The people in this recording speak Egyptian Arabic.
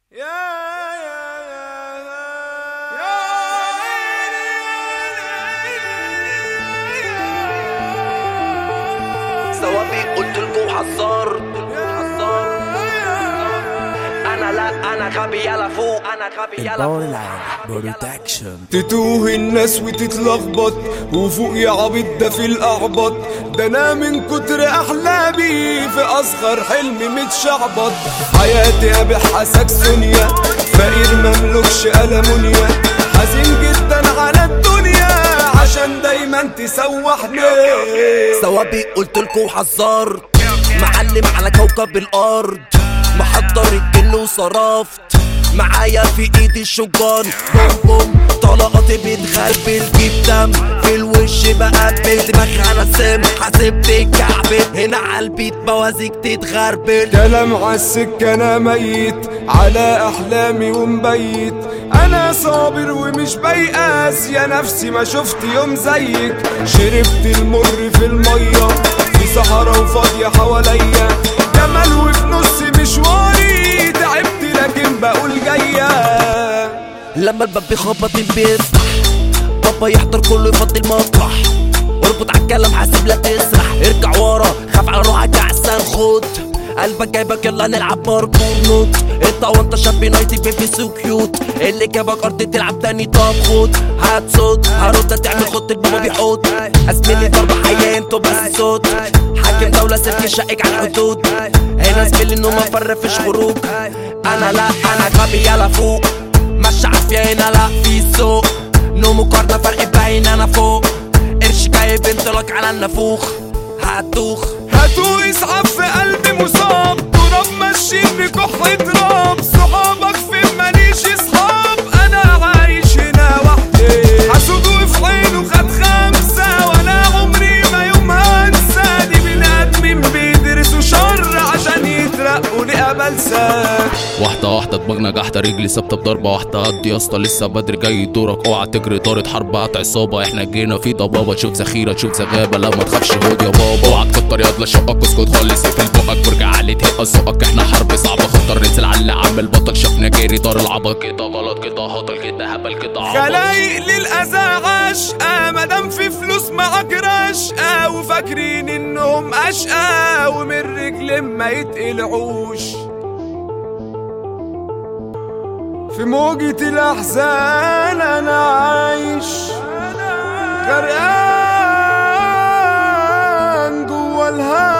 ثوابي قلت لكم حذرت انا لا انا غبي يلا فوق انا غبي يلا الباور فوق العام برودكشن تتوه الناس وتتلخبط وفوق يا عبيط ده في الاعبط ده انا من كتر احلامي في اصغر حلم متشعبط حياتي ابيعها ساكسونيا فقير مملكش المونيا حزين جدا على الدنيا عشان دايما تسوحني ثوابي قلت لكم حذرت معلم على كوكب الارض محضر الجن وصرفت معايا في ايدي الشجان بوم بوم طلقاتي بتغربل جيب دم في الوش بقبل دماغي على سم حاسب الكعب هنا عالبيت بوازيك تتغربل كلام عالسكة انا ميت على احلامي ومبيت انا صابر ومش بيأس يا نفسي ما شفت يوم زيك شربت المر في المية في صحراء وفاضية حواليا جمال وفي نص مشواري تعبت لكن بقول جاية لما الباب بيخبط بيفتح بابا يحضر كله يفضي المطرح اربط على الكلام حاسب لا تسرح ارجع ورا خاف على روحك احسن خد قلبك جايبك يلا نلعب باركور نوت انت وانت شاب نايتي بيبي سو كيوت اللي جابك ارض تلعب تاني طب خد هات صوت هرد تعمل خط البابا بيحط اسمني ضربة حياة انتو بس صوت حاكم دولة سلك شائك على الحدود هنا زميلي انه ما فرفش خروج انا لا انا غبي يلا فوق مش عافية هنا لا في سوق نو مقارنة فرق باين انا فوق قرش جايب انطلاق على النافوخ هتوخ هاتوا اسعاف في قلبي مصاب تراب ماشيين بكح تراب صحابك فين ماليش اصحاب انا عايش هنا وحدي حسود وفي عينه خد خمسة وانا عمري ما يوم هنسى دي بني ادمين بيدرسوا شر عشان يترقوا لأبلسات واحدة واحدة دماغنا جحدة رجلي ثابتة بضربة واحدة قد يا اسطى لسه بدري جاي دورك اوعى تجري طارت حرب قطع عصابة احنا جينا في ضبابة تشوف ذخيرة تشوف زغابة لا ما تخافش هود يا بابا اوعى تكتر ياض لا شقك اسكت خالص اقفل بقك وارجع علي تهق ذوقك احنا حرب صعبة خطر نزل على اللي عامل بطل شافنا جاري دار العبط كده غلط كده هطل كده هبل كده عبط خلايق للأذى عشقة مادام في فلوس معاك رشقة وفاكرين انهم اشقى ومن رجل ما يتقلعوش في موجة الأحزان أنا عايش غرقان جوا الهوى